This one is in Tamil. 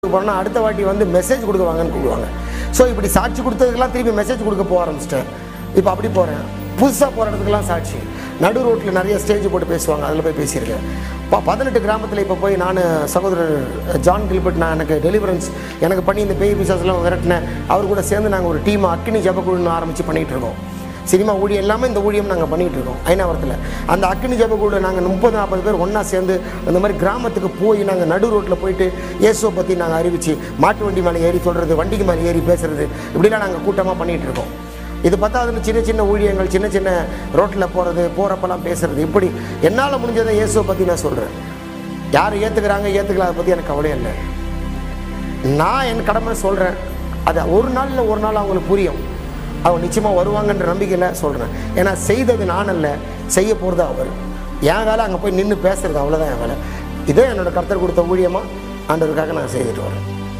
போகிறோன்னா அடுத்த வாட்டி வந்து மெசேஜ் கொடுக்குவாங்கன்னு கூப்பிடுவாங்க ஸோ இப்படி சாட்சி கொடுத்ததுக்கெல்லாம் திருப்பி மெசேஜ் கொடுக்க போக ஆரம்பிச்சிட்டேன் இப்போ அப்படி போகிறேன் புதுசாக போகிற இடத்துக்குலாம் சாட்சி நடு ரோட்டில் நிறைய ஸ்டேஜ் போட்டு பேசுவாங்க அதில் போய் பேசியிருக்கேன் இப்போ பதினெட்டு கிராமத்தில் இப்போ போய் நான் சகோதரர் ஜான் கில்பர்ட் நான் எனக்கு டெலிவரன்ஸ் எனக்கு பண்ணி இந்த பேய் பிசாஸ்லாம் விரட்டினேன் அவர் கூட சேர்ந்து நாங்கள் ஒரு டீம் அக்கினி ஜபக்குழுன்னு ஆரம்பித்து பண்ணிகிட்டு இருக்கோம் சினிமா ஊழியம் எல்லாமே இந்த ஊழியம் நாங்கள் பண்ணிகிட்டு இருக்கோம் ஐநாவரத்தில் அந்த அக்கினி ஜபக்குழு நாங்கள் முப்பது நாற்பது பேர் ஒன்றா சேர்ந்து அந்த மாதிரி கிராமத்துக்கு போய் நாங்கள் நடு ரோட்டில் போயிட்டு இயேசுவை பற்றி நாங்கள் அறிவித்து மாட்டு வண்டி மேலே ஏறி சொல்கிறது வண்டிக்கு மேலே ஏறி பேசுறது இப்படிலாம் நாங்கள் கூட்டமாக பண்ணிகிட்டு இருக்கோம் இது பத்தாவதுன்னு சின்ன சின்ன ஊழியங்கள் சின்ன சின்ன ரோட்டில் போகிறது போகிறப்பெல்லாம் பேசுறது இப்படி என்னால் முடிஞ்சதை இயேசுவை பற்றி நான் சொல்கிறேன் யார் ஏற்றுக்கிறாங்க ஏற்றுக்கல அதை பற்றி எனக்கு கவலையே இல்லை நான் என் கடமை சொல்கிறேன் அது ஒரு நாளில் ஒரு நாள் அவங்களுக்கு புரியும் அவங்க நிச்சயமாக வருவாங்கன்ற நம்பிக்கையில் சொல்கிறேன் ஏன்னா செய்தது நான் அல்ல செய்ய போகிறது அவர் என் வேலை அங்கே போய் நின்று பேசுறது அவ்வளோதான் என் வேலை இதே என்னோட கர்த்தர் கொடுத்த ஊழியமாக ஆண்டவருக்காக நான் செய்துட்டு வரேன்